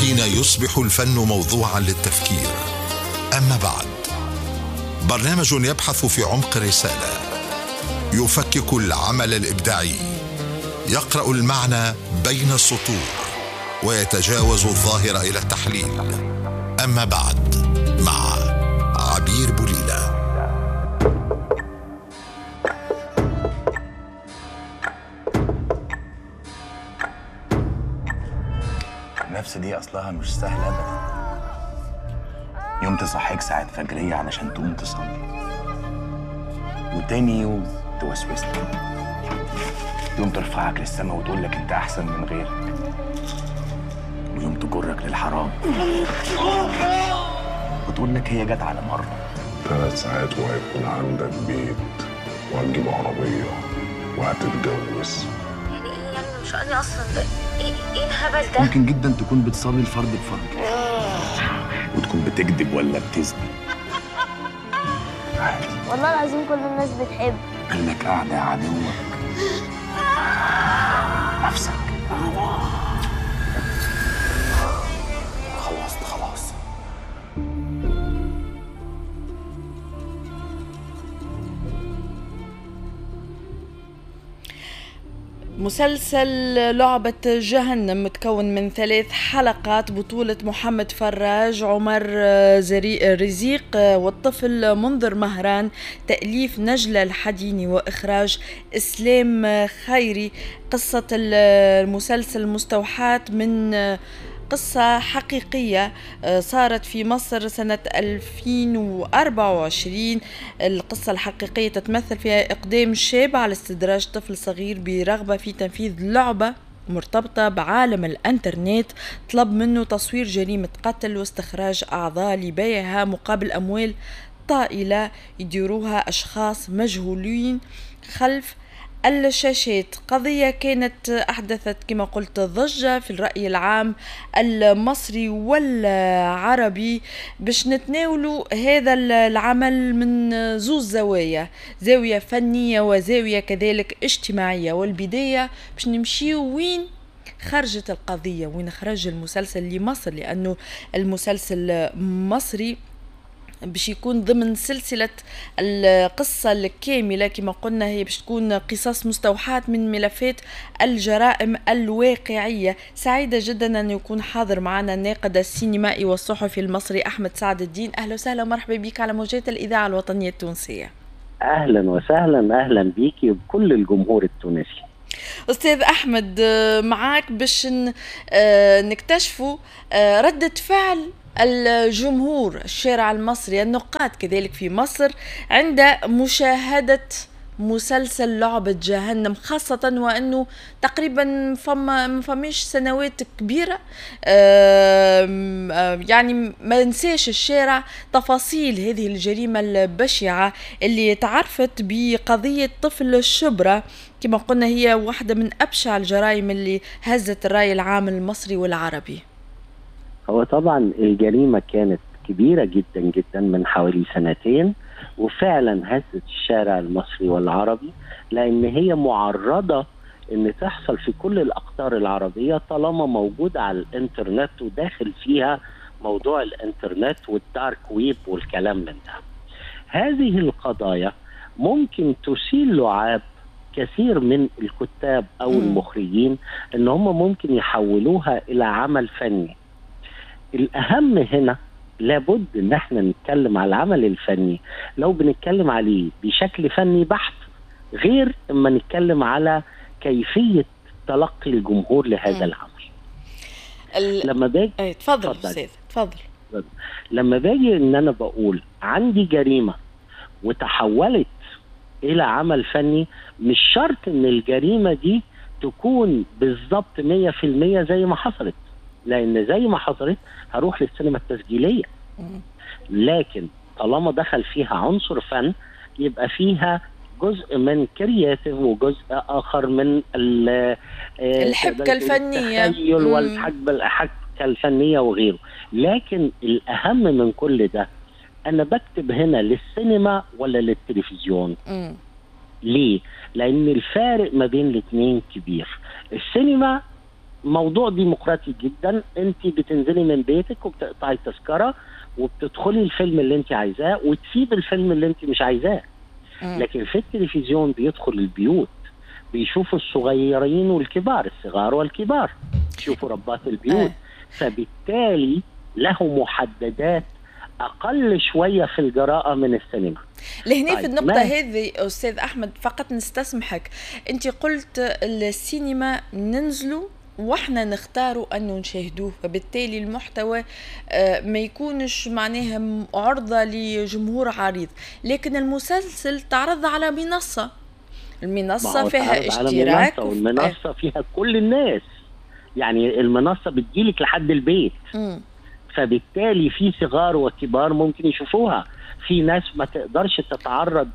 حين يصبح الفن موضوعا للتفكير اما بعد برنامج يبحث في عمق الرساله يفكك العمل الابداعي يقرا المعنى بين السطور ويتجاوز الظاهر الى التحليل اما بعد مع عبير بوليله النفس دي اصلها مش سهله ابدا يوم تصحيك ساعة فجرية علشان تقوم تصلي وتاني يوم توسوس لك يوم ترفعك للسما وتقول لك انت احسن من غيرك ويوم تجرك للحرام وتقول لك هي جت على مرة ثلاث ساعات وهيكون عندك بيت وهتجيب عربية وهتتجوز يعني ايه يعني مش قادرة اصلا ده ايه ايه الهبل ده ممكن جدا تكون بتصلي الفرض بفرض وتكون بتكذب ولا بتزني عادي والله العظيم كل الناس بتحب قال لك قاعدة عدوك نفسك خلصت خلاص مسلسل لعبة جهنم متكون من ثلاث حلقات بطولة محمد فراج عمر زري رزيق والطفل منذر مهران تأليف نجلة الحديني وإخراج إسلام خيري قصة المسلسل مستوحاة من قصة حقيقية صارت في مصر سنة 2024 القصة الحقيقية تتمثل فيها إقدام شاب على استدراج طفل صغير برغبة في تنفيذ لعبة مرتبطة بعالم الانترنت طلب منه تصوير جريمة قتل واستخراج أعضاء لبيعها مقابل أموال طائلة يديروها أشخاص مجهولين خلف الشاشات قضية كانت أحدثت كما قلت ضجة في الرأي العام المصري والعربي باش نتناولوا هذا العمل من زوز زوايا زاوية فنية وزاوية كذلك اجتماعية والبداية باش نمشيو وين خرجت القضية وين خرج المسلسل لمصر لأنه المسلسل مصري باش يكون ضمن سلسلة القصة الكاملة كما قلنا هي باش تكون قصص مستوحاة من ملفات الجرائم الواقعية سعيدة جدا أن يكون حاضر معنا الناقد السينمائي والصحفي المصري أحمد سعد الدين أهلا وسهلا ومرحبا بك على موجات الإذاعة الوطنية التونسية اهلا وسهلا اهلا بيكي وبكل الجمهور التونسي استاذ احمد معاك باش نكتشفوا ردة فعل الجمهور الشارع المصري النقاد كذلك في مصر عند مشاهدة مسلسل لعبة جهنم خاصة وأنه تقريبا فما ما فماش سنوات كبيرة يعني ما نساش الشارع تفاصيل هذه الجريمة البشعة اللي تعرفت بقضية طفل الشبرة كما قلنا هي واحدة من أبشع الجرائم اللي هزت الرأي العام المصري والعربي هو طبعا الجريمة كانت كبيرة جدا جدا من حوالي سنتين وفعلا هزت الشارع المصري والعربي لأن هي معرضة ان تحصل في كل الاقطار العربيه طالما موجوده على الانترنت وداخل فيها موضوع الانترنت والدارك ويب والكلام من ده. هذه القضايا ممكن تثير لعاب كثير من الكتاب او مم. المخرجين ان هم ممكن يحولوها الى عمل فني. الاهم هنا لابد ان احنا نتكلم على العمل الفني لو بنتكلم عليه بشكل فني بحت غير اما نتكلم على كيفيه تلقي الجمهور لهذا مم. العمل ال... لما باجي أي تفضل اتفضل. استاذ تفضل لما باجي ان انا بقول عندي جريمه وتحولت الى عمل فني مش شرط ان الجريمه دي تكون بالظبط 100% زي ما حصلت لان زي ما حصلت هروح للسينما التسجيليه مم. لكن طالما دخل فيها عنصر فن يبقى فيها جزء من كرياتيف وجزء اخر من ال- آه، الحبكة تقدر تقول الفنية. التخيل مم. والحجب الحبكه الفنيه وغيره لكن الاهم من كل ده انا بكتب هنا للسينما ولا للتلفزيون مم. ليه؟ لأن الفارق ما بين الاثنين كبير. السينما موضوع ديمقراطي جدا انت بتنزلي من بيتك وبتقطعي التذكره وبتدخلي الفيلم اللي انت عايزاه وتسيب الفيلم اللي انت مش عايزاه مم. لكن في التلفزيون بيدخل البيوت بيشوفوا الصغيرين والكبار الصغار والكبار يشوفوا ربات البيوت فبالتالي له محددات اقل شويه في الجراءه من السينما لهنا في طيب، النقطة ما- هذه أستاذ أحمد فقط نستسمحك أنت قلت السينما ننزلوا واحنا نختاروا انه نشاهدوه فبالتالي المحتوى آه، ما يكونش معناها م- عرضة لجمهور عريض لكن المسلسل تعرض على منصة ما المنصة هو فيها اتعرض على اشتراك منصة وف- والمنصه فيها كل الناس يعني المنصه بتجيلك لحد البيت مم. فبالتالي في صغار وكبار ممكن يشوفوها في ناس ما تقدرش تتعرض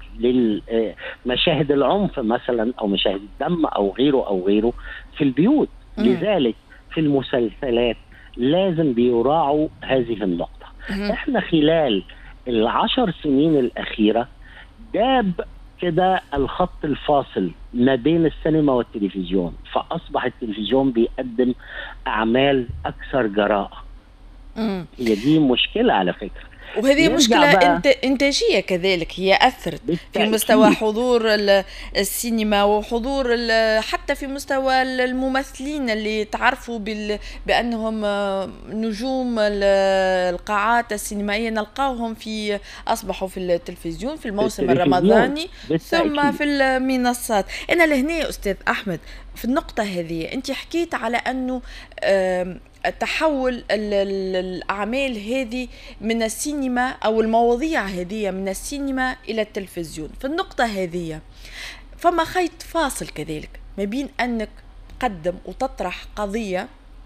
لمشاهد العنف مثلا او مشاهد الدم او غيره او غيره في البيوت مم. لذلك في المسلسلات لازم بيراعوا هذه النقطة مهم. احنا خلال العشر سنين الأخيرة داب كده الخط الفاصل ما بين السينما والتلفزيون فأصبح التلفزيون بيقدم أعمال أكثر جراءة مم. هي دي مشكلة على فكرة وهذه نرجع مشكلة بقى- انت... إنتاجية كذلك هي أثرت في بالتأكيد. مستوى حضور ال- السينما وحضور ال- حتى في مستوى ال- الممثلين اللي تعرفوا بال... بأنهم آه، نجوم ال- القاعات السينمائية نلقاهم في أصبحوا في التلفزيون في الموسم التلفزيون. الرمضاني ثم بالتأكيد. في المنصات أنا لهنا أستاذ أحمد في النقطة هذه أنت حكيت على أنه آم، تحول ال- ال- الأعمال هذه من السينما أو المواضيع هذه من السينما إلى التلفزيون في النقطة هذه فما خيط فاصل كذلك ما بين أنك تقدم وتطرح قضية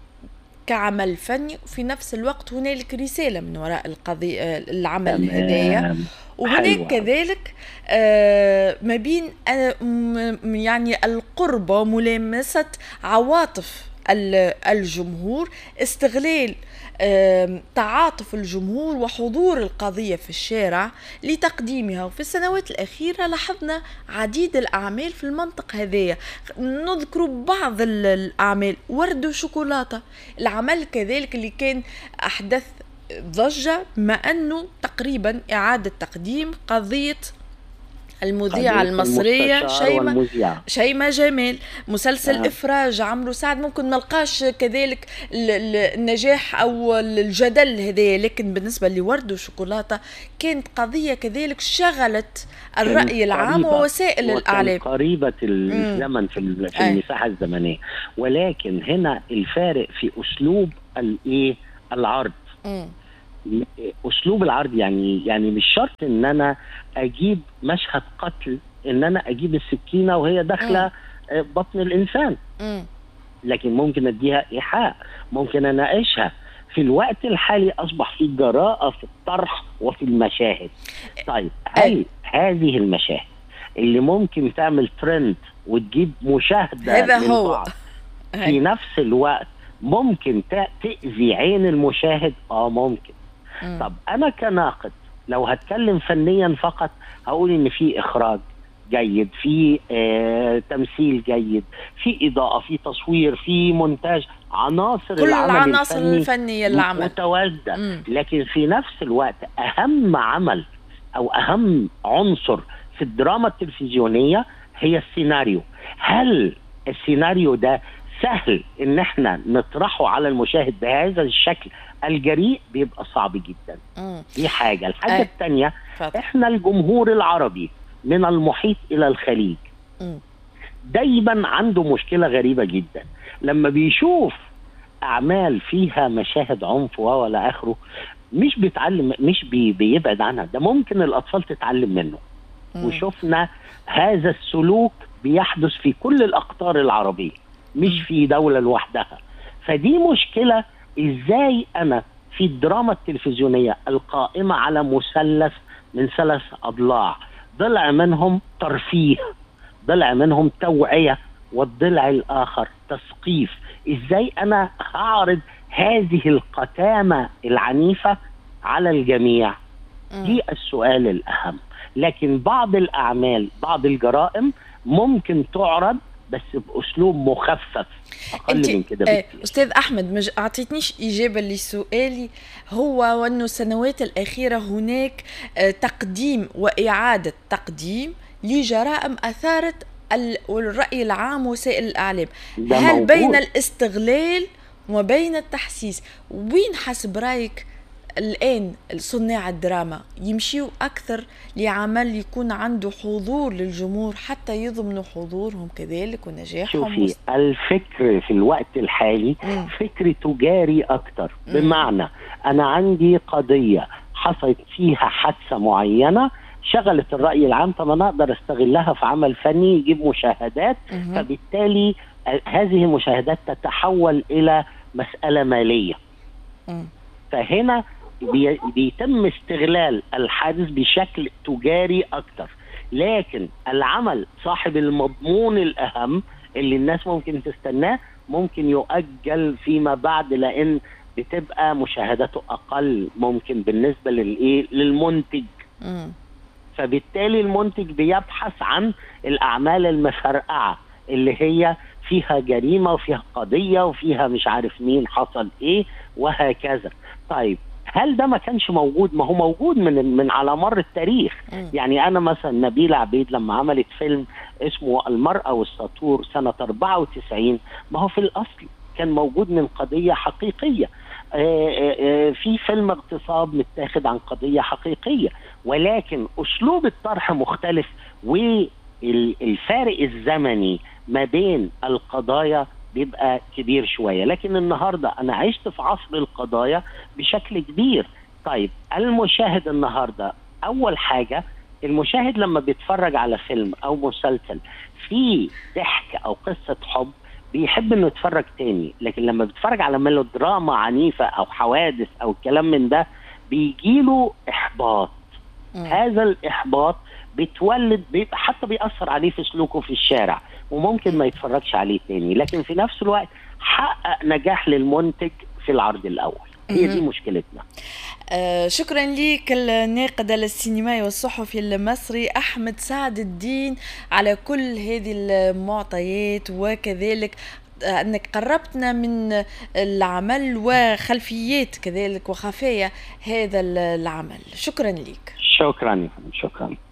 كعمل فني وفي نفس الوقت هنالك رسالة من وراء القضية العمل هذايا تمام. وهناك حلوة. كذلك آه، ما بين آه، م- م- يعني القرب وملامسة عواطف ال- الجمهور استغلال آم، تعاطف الجمهور وحضور القضية في الشارع لتقديمها وفي السنوات الأخيرة لاحظنا عديد الأعمال في المنطق هذايا نذكر بعض ال- الأعمال ورد وشوكولاتة العمل كذلك اللي كان أحدث ضجة ما أنه تقريبا إعادة تقديم قضية المذيعة قضية المصرية المستشار شيماء والمذيعة. شيماء جمال مسلسل آه. افراج عمرو سعد ممكن ما نلقاش كذلك ال- ال- النجاح او ال- الجدل هذايا لكن بالنسبه لورد وشوكولاته كانت قضيه كذلك شغلت الراي كانت العام قريبة ووسائل وكانت الاعلام قريبة الزمن في ال- في أي. المساحة الزمنية ولكن هنا الفارق في أسلوب الإيه العرض مم. اسلوب العرض يعني يعني مش شرط ان انا اجيب مشهد قتل ان انا اجيب السكينه وهي داخله آه، بطن الانسان مم. لكن ممكن اديها ايحاء ممكن اناقشها في الوقت الحالي اصبح في جراءه في الطرح وفي المشاهد طيب هل هذه المشاهد اللي ممكن تعمل ترند وتجيب مشاهده هذا من هو. بعض في هاي. نفس الوقت ممكن ت- تأذي عين المشاهد اه ممكن مم. طب انا كناقد لو هتكلم فنيا فقط هقول ان في اخراج جيد في آه تمثيل جيد في اضاءه في تصوير في مونتاج عناصر كل العمل العناصر الفني الفنيه اللي عمل متواجده مم. لكن في نفس الوقت اهم عمل او اهم عنصر في الدراما التلفزيونيه هي السيناريو هل السيناريو ده سهل ان احنا نطرحه على المشاهد بهذا الشكل الجريء بيبقى صعب جدا مم. دي حاجه الحاجه أي. الثانيه تفضل. احنا الجمهور العربي من المحيط الى الخليج مم. دايما عنده مشكله غريبه جدا لما بيشوف اعمال فيها مشاهد عنف ولا اخره مش بيتعلم مش بي بيبعد عنها ده ممكن الاطفال تتعلم منه مم. وشفنا هذا السلوك بيحدث في كل الاقطار العربيه مش في دوله لوحدها فدي مشكله ازاي انا في الدراما التلفزيونيه القائمه على مثلث من ثلاث اضلاع ضلع منهم ترفيه ضلع منهم توعيه والضلع الاخر تثقيف ازاي انا هعرض هذه القتامه العنيفه على الجميع دي السؤال الاهم لكن بعض الاعمال بعض الجرائم ممكن تعرض بس باسلوب مخفف اقل انت من كده آه، بكتير استاذ احمد مش اعطيتنيش اجابه لسؤالي هو وانه السنوات الاخيره هناك آه، تقديم واعاده تقديم لجرائم اثارت ال- الراي العام وسائل الاعلام ده هل موجود. بين الاستغلال وبين التحسيس وين حسب رايك الان صناع الدراما يمشيوا اكثر لعمل يكون عنده حضور للجمهور حتى يضمنوا حضورهم كذلك ونجاحهم شوفي الفكر في الوقت الحالي مم. فكر تجاري اكتر مم. بمعنى انا عندي قضيه حصلت فيها حادثه معينه شغلت الراي العام طب انا اقدر استغلها في عمل فني يجيب مشاهدات مهم. فبالتالي آه، هذه المشاهدات تتحول الى مساله ماليه مم. فهنا بي- بيتم استغلال الحادث بشكل تجاري اكتر لكن العمل صاحب المضمون الاهم اللي الناس ممكن تستناه ممكن يؤجل فيما بعد لان بتبقى مشاهداته اقل ممكن بالنسبه للايه للمنتج مم. فبالتالي المنتج بيبحث عن الاعمال المفرقعه اللي هي فيها جريمه وفيها قضيه وفيها مش عارف مين حصل ايه وهكذا طيب هل ده ما كانش موجود ما هو موجود من من على مر التاريخ مم. يعني انا مثلا نبيله عبيد لما عملت فيلم اسمه المراه والسطور سنه 94 ما هو في الاصل كان موجود من قضيه حقيقيه آه، آه، آه، في فيلم اغتصاب متاخد عن قضيه حقيقيه ولكن اسلوب الطرح مختلف والفارق الزمني ما بين القضايا بيبقى كبير شويه لكن النهارده انا عشت في عصر القضايا بشكل كبير طيب المشاهد النهارده اول حاجه المشاهد لما بيتفرج على فيلم او مسلسل فيه ضحك او قصه حب بيحب انه يتفرج تاني لكن لما بيتفرج على ميلودراما عنيفه او حوادث او كلام من ده بيجيله احباط مم. هذا الاحباط بتولد بيبقى حتى بيأثر عليه في سلوكه في الشارع وممكن ما يتفرجش عليه تاني لكن في نفس الوقت حقق نجاح للمنتج في العرض الاول هي دي مهم. مشكلتنا آه شكرا لك الناقد السينمائي والصحفي المصري احمد سعد الدين على كل هذه المعطيات وكذلك آه، انك قربتنا من العمل وخلفيات كذلك وخفايا هذا العمل شكرا لك شكرا يا فندم، شكرا